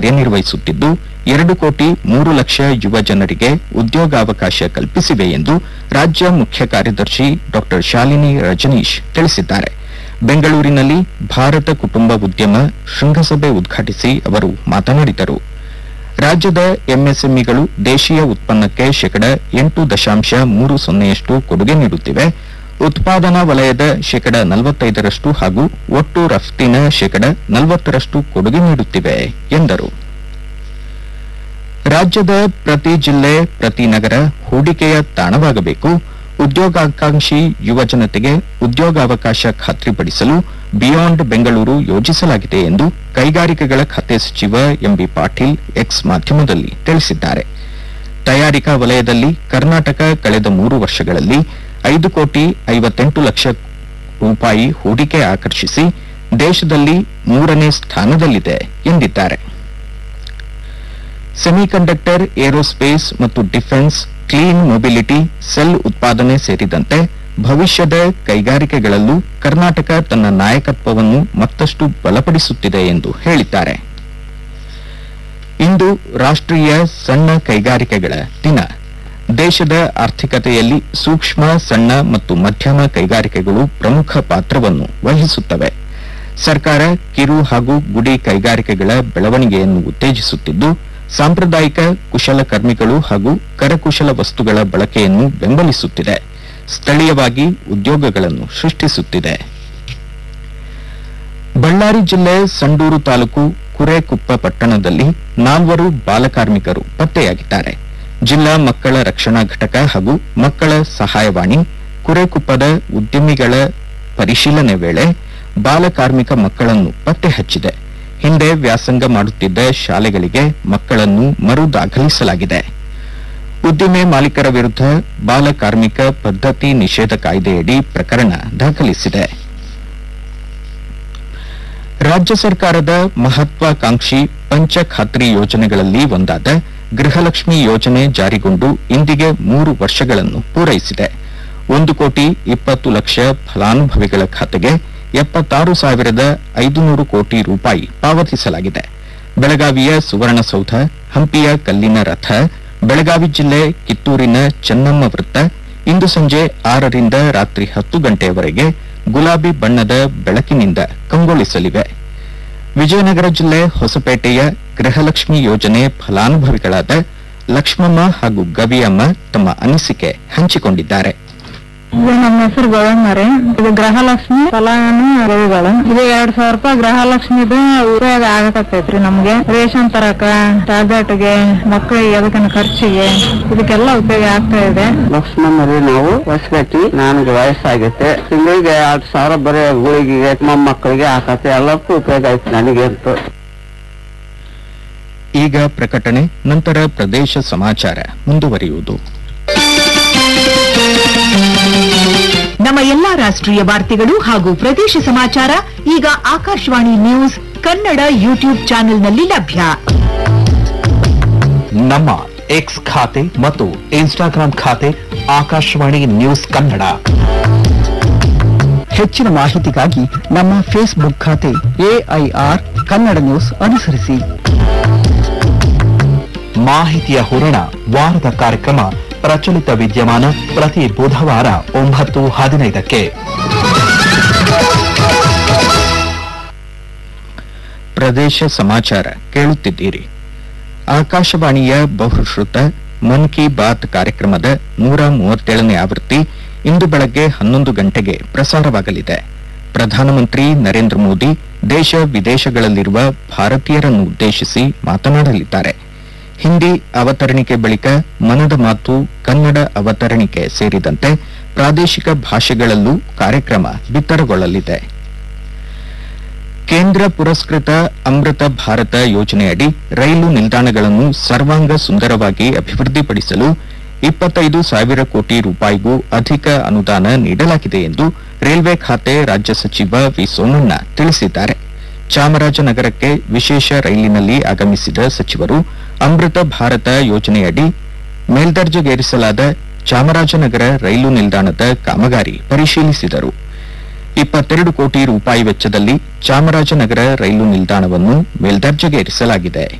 ಕಾರ್ಯನಿರ್ವಹಿಸುತ್ತಿದ್ದು ಎರಡು ಕೋಟಿ ಮೂರು ಲಕ್ಷ ಯುವ ಜನರಿಗೆ ಉದ್ಯೋಗಾವಕಾಶ ಕಲ್ಪಿಸಿವೆ ಎಂದು ರಾಜ್ಯ ಮುಖ್ಯ ಕಾರ್ಯದರ್ಶಿ ಡಾ ಶಾಲಿನಿ ರಜನೀಶ್ ತಿಳಿಸಿದ್ದಾರೆ ಬೆಂಗಳೂರಿನಲ್ಲಿ ಭಾರತ ಕುಟುಂಬ ಉದ್ಯಮ ಶೃಂಗಸಭೆ ಉದ್ಘಾಟಿಸಿ ಅವರು ಮಾತನಾಡಿದರು ರಾಜ್ಯದ ಎಂಎಸ್ಎಂಇಗಳು ದೇಶೀಯ ಉತ್ಪನ್ನಕ್ಕೆ ಶೇಕಡ ಎಂಟು ದಶಾಂಶ ಮೂರು ಸೊನ್ನೆಯಷ್ಟು ಕೊಡುಗೆ ನೀಡುತ್ತಿವೆ ಉತ್ಪಾದನಾ ವಲಯದ ಶೇಕಡ ನಲವತ್ತೈದರಷ್ಟು ಹಾಗೂ ಒಟ್ಟು ರಫ್ತಿನ ಶೇಕಡ ನಲವತ್ತರಷ್ಟು ಕೊಡುಗೆ ನೀಡುತ್ತಿವೆ ಎಂದರು ರಾಜ್ಯದ ಪ್ರತಿ ಜಿಲ್ಲೆ ಪ್ರತಿ ನಗರ ಹೂಡಿಕೆಯ ತಾಣವಾಗಬೇಕು ಉದ್ಯೋಗಾಕಾಂಕ್ಷಿ ಯುವ ಜನತೆಗೆ ಉದ್ಯೋಗಾವಕಾಶ ಖಾತ್ರಿಪಡಿಸಲು ಬಿಯಾಂಡ್ ಬೆಂಗಳೂರು ಯೋಜಿಸಲಾಗಿದೆ ಎಂದು ಕೈಗಾರಿಕೆಗಳ ಖಾತೆ ಸಚಿವ ಎಂಬಿ ಪಾಟೀಲ್ ಎಕ್ಸ್ ಮಾಧ್ಯಮದಲ್ಲಿ ತಿಳಿಸಿದ್ದಾರೆ ತಯಾರಿಕಾ ವಲಯದಲ್ಲಿ ಕರ್ನಾಟಕ ಕಳೆದ ಮೂರು ವರ್ಷಗಳಲ್ಲಿ ಐದು ಕೋಟಿ ಐವತ್ತೆಂಟು ಲಕ್ಷ ರೂಪಾಯಿ ಹೂಡಿಕೆ ಆಕರ್ಷಿಸಿ ದೇಶದಲ್ಲಿ ಮೂರನೇ ಸ್ಥಾನದಲ್ಲಿದೆ ಎಂದಿದ್ದಾರೆ ಸೆಮಿಕಂಡಕ್ಟರ್ ಏರೋಸ್ಪೇಸ್ ಮತ್ತು ಡಿಫೆನ್ಸ್ ಕ್ಲೀನ್ ಮೊಬಿಲಿಟಿ ಸೆಲ್ ಉತ್ಪಾದನೆ ಸೇರಿದಂತೆ ಭವಿಷ್ಯದ ಕೈಗಾರಿಕೆಗಳಲ್ಲೂ ಕರ್ನಾಟಕ ತನ್ನ ನಾಯಕತ್ವವನ್ನು ಮತ್ತಷ್ಟು ಬಲಪಡಿಸುತ್ತಿದೆ ಎಂದು ಹೇಳಿದ್ದಾರೆ ಇಂದು ರಾಷ್ಟ್ರೀಯ ಸಣ್ಣ ಕೈಗಾರಿಕೆಗಳ ದಿನ ದೇಶದ ಆರ್ಥಿಕತೆಯಲ್ಲಿ ಸೂಕ್ಷ್ಮ ಸಣ್ಣ ಮತ್ತು ಮಧ್ಯಮ ಕೈಗಾರಿಕೆಗಳು ಪ್ರಮುಖ ಪಾತ್ರವನ್ನು ವಹಿಸುತ್ತವೆ ಸರ್ಕಾರ ಕಿರು ಹಾಗೂ ಗುಡಿ ಕೈಗಾರಿಕೆಗಳ ಬೆಳವಣಿಗೆಯನ್ನು ಉತ್ತೇಜಿಸುತ್ತಿದ್ದು ಸಾಂಪ್ರದಾಯಿಕ ಕುಶಲಕರ್ಮಿಗಳು ಹಾಗೂ ಕರಕುಶಲ ವಸ್ತುಗಳ ಬಳಕೆಯನ್ನು ಬೆಂಬಲಿಸುತ್ತಿದೆ ಸ್ಥಳೀಯವಾಗಿ ಉದ್ಯೋಗಗಳನ್ನು ಸೃಷ್ಟಿಸುತ್ತಿದೆ ಬಳ್ಳಾರಿ ಜಿಲ್ಲೆ ಸಂಡೂರು ತಾಲೂಕು ಕುರೆಕುಪ್ಪ ಪಟ್ಟಣದಲ್ಲಿ ನಾಲ್ವರು ಬಾಲಕಾರ್ಮಿಕರು ಪತ್ತೆಯಾಗಿದ್ದಾರೆ ಜಿಲ್ಲಾ ಮಕ್ಕಳ ರಕ್ಷಣಾ ಘಟಕ ಹಾಗೂ ಮಕ್ಕಳ ಸಹಾಯವಾಣಿ ಕುರೆಕುಪ್ಪದ ಉದ್ಯಮಿಗಳ ಪರಿಶೀಲನೆ ವೇಳೆ ಬಾಲಕಾರ್ಮಿಕ ಮಕ್ಕಳನ್ನು ಪತ್ತೆ ಹಚ್ಚಿದೆ ಹಿಂದೆ ವ್ಯಾಸಂಗ ಮಾಡುತ್ತಿದ್ದ ಶಾಲೆಗಳಿಗೆ ಮಕ್ಕಳನ್ನು ಮರು ದಾಖಲಿಸಲಾಗಿದೆ ಉದ್ದಿಮೆ ಮಾಲೀಕರ ವಿರುದ್ಧ ಬಾಲ ಕಾರ್ಮಿಕ ಪದ್ಧತಿ ನಿಷೇಧ ಕಾಯ್ದೆಯಡಿ ಪ್ರಕರಣ ದಾಖಲಿಸಿದೆ ರಾಜ್ಯ ಸರ್ಕಾರದ ಮಹತ್ವಾಕಾಂಕ್ಷಿ ಪಂಚ ಖಾತ್ರಿ ಯೋಜನೆಗಳಲ್ಲಿ ಒಂದಾದ ಗೃಹಲಕ್ಷ್ಮಿ ಯೋಜನೆ ಜಾರಿಗೊಂಡು ಇಂದಿಗೆ ಮೂರು ವರ್ಷಗಳನ್ನು ಪೂರೈಸಿದೆ ಒಂದು ಕೋಟಿ ಇಪ್ಪತ್ತು ಲಕ್ಷ ಫಲಾನುಭವಿಗಳ ಖಾತೆಗೆ ಎಪ್ಪತ್ತಾರು ಸಾವಿರದ ಐದುನೂರು ಕೋಟಿ ರೂಪಾಯಿ ಪಾವತಿಸಲಾಗಿದೆ ಬೆಳಗಾವಿಯ ಸುವರ್ಣಸೌಧ ಹಂಪಿಯ ಕಲ್ಲಿನ ರಥ ಬೆಳಗಾವಿ ಜಿಲ್ಲೆ ಕಿತ್ತೂರಿನ ಚೆನ್ನಮ್ಮ ವೃತ್ತ ಇಂದು ಸಂಜೆ ಆರರಿಂದ ರಾತ್ರಿ ಹತ್ತು ಗಂಟೆಯವರೆಗೆ ಗುಲಾಬಿ ಬಣ್ಣದ ಬೆಳಕಿನಿಂದ ಕಂಗೊಳಿಸಲಿವೆ ವಿಜಯನಗರ ಜಿಲ್ಲೆ ಹೊಸಪೇಟೆಯ ಗೃಹಲಕ್ಷ್ಮಿ ಯೋಜನೆ ಫಲಾನುಭವಿಗಳಾದ ಲಕ್ಷ್ಮಮ್ಮ ಹಾಗೂ ಗವಿಯಮ್ಮ ತಮ್ಮ ಅನಿಸಿಕೆ ಹಂಚಿಕೊಂಡಿದ್ದಾರೆ ಇದು ನಮ್ಮ ಹೆಸರು ಗೋವಮ್ಮ ರೀ ಇದು ಗೃಹಲಕ್ಷ್ಮಿ ಫಲಾನು ರವಿಗಳು ಇದು ಎರಡ್ ಸಾವಿರ ರೂಪಾಯಿ ಗೃಹಲಕ್ಷ್ಮಿದು ಉಪಯೋಗ ಆಗಕತ್ತೈತ್ರಿ ನಮ್ಗೆ ರೇಷನ್ ತರಕ ಟ್ಯಾಬ್ಲೆಟ್ಗೆ ಮಕ್ಕಳಿಗೆ ಅದಕ್ಕಿನ ಖರ್ಚಿಗೆ ಇದಕ್ಕೆಲ್ಲ ಉಪಯೋಗ ಆಗ್ತಾ ಇದೆ ಲಕ್ಷ್ಮಣರಿ ನಾವು ಹೊಸಗಟ್ಟಿ ನನಗೆ ವಯಸ್ಸಾಗೈತೆ ತಿಂಗಳಿಗೆ ಎರಡ್ ಸಾವಿರ ಬರೀ ಗುಳಿಗೆಗೆ ಮೊಮ್ಮಕ್ಕಳಿಗೆ ಹಾಕತ್ತೆ ಎಲ್ಲಕ್ಕೂ ಉಪಯೋಗ ಐತೆ ನನಗೆ ಅಂತೂ ಈಗ ಪ್ರಕಟಣೆ ನಂತರ ಪ್ರದೇಶ ಸಮಾಚಾರ ಮುಂದುವರಿಯುವುದು ನಮ್ಮ ಎಲ್ಲಾ ರಾಷ್ಟ್ರೀಯ ವಾರ್ತೆಗಳು ಹಾಗೂ ಪ್ರದೇಶ ಸಮಾಚಾರ ಈಗ ಆಕಾಶವಾಣಿ ನ್ಯೂಸ್ ಕನ್ನಡ ಯೂಟ್ಯೂಬ್ ಚಾನೆಲ್ನಲ್ಲಿ ಲಭ್ಯ ನಮ್ಮ ಎಕ್ಸ್ ಖಾತೆ ಮತ್ತು ಇನ್ಸ್ಟಾಗ್ರಾಂ ಖಾತೆ ಆಕಾಶವಾಣಿ ನ್ಯೂಸ್ ಕನ್ನಡ ಹೆಚ್ಚಿನ ಮಾಹಿತಿಗಾಗಿ ನಮ್ಮ ಫೇಸ್ಬುಕ್ ಖಾತೆ ಎಐಆರ್ ಕನ್ನಡ ನ್ಯೂಸ್ ಅನುಸರಿಸಿ ಮಾಹಿತಿಯ ಹೂರಣ ವಾರದ ಕಾರ್ಯಕ್ರಮ ಪ್ರಚಲಿತ ವಿದ್ಯಮಾನ ಪ್ರತಿ ಬುಧವಾರ ಒಂಬತ್ತು ಹದಿನೈದಕ್ಕೆ ಪ್ರದೇಶ ಸಮಾಚಾರ ಕೇಳುತ್ತಿದ್ದೀರಿ ಆಕಾಶವಾಣಿಯ ಬಹುಶ್ರುತ ಮನ್ ಕಿ ಬಾತ್ ಕಾರ್ಯಕ್ರಮದ ನೂರ ಮೂವತ್ತೇಳನೇ ಆವೃತ್ತಿ ಇಂದು ಬೆಳಗ್ಗೆ ಹನ್ನೊಂದು ಗಂಟೆಗೆ ಪ್ರಸಾರವಾಗಲಿದೆ ಪ್ರಧಾನಮಂತ್ರಿ ನರೇಂದ್ರ ಮೋದಿ ದೇಶ ವಿದೇಶಗಳಲ್ಲಿರುವ ಭಾರತೀಯರನ್ನು ಉದ್ದೇಶಿಸಿ ಮಾತನಾಡಲಿದ್ದಾರೆ ಹಿಂದಿ ಅವತರಣಿಕೆ ಬಳಿಕ ಮನದ ಮಾತು ಕನ್ನಡ ಅವತರಣಿಕೆ ಸೇರಿದಂತೆ ಪ್ರಾದೇಶಿಕ ಭಾಷೆಗಳಲ್ಲೂ ಕಾರ್ಯಕ್ರಮ ಬಿತ್ತರಗೊಳ್ಳಲಿದೆ ಕೇಂದ್ರ ಪುರಸ್ಕೃತ ಅಮೃತ ಭಾರತ ಯೋಜನೆಯಡಿ ರೈಲು ನಿಲ್ದಾಣಗಳನ್ನು ಸರ್ವಾಂಗ ಸುಂದರವಾಗಿ ಅಭಿವೃದ್ಧಿಪಡಿಸಲು ಇಪ್ಪತ್ತೈದು ಸಾವಿರ ಕೋಟಿ ರೂಪಾಯಿಗೂ ಅಧಿಕ ಅನುದಾನ ನೀಡಲಾಗಿದೆ ಎಂದು ರೈಲ್ವೆ ಖಾತೆ ರಾಜ್ಯ ಸಚಿವ ವಿ ಸೋಮಣ್ಣ ತಿಳಿಸಿದ್ದಾರೆ ಚಾಮರಾಜನಗರಕ್ಕೆ ವಿಶೇಷ ರೈಲಿನಲ್ಲಿ ಆಗಮಿಸಿದ ಸಚಿವರು ಅಮೃತ ಭಾರತ ಯೋಜನೆಯಡಿ ಮೇಲ್ದರ್ಜೆಗೇರಿಸಲಾದ ಚಾಮರಾಜನಗರ ರೈಲು ನಿಲ್ದಾಣದ ಕಾಮಗಾರಿ ಪರಿಶೀಲಿಸಿದರು ಇಪ್ಪತ್ತೆರಡು ಕೋಟಿ ರೂಪಾಯಿ ವೆಚ್ಚದಲ್ಲಿ ಚಾಮರಾಜನಗರ ರೈಲು ನಿಲ್ದಾಣವನ್ನು ಮೇಲ್ದರ್ಜೆಗೇರಿಸಲಾಗಿದೆ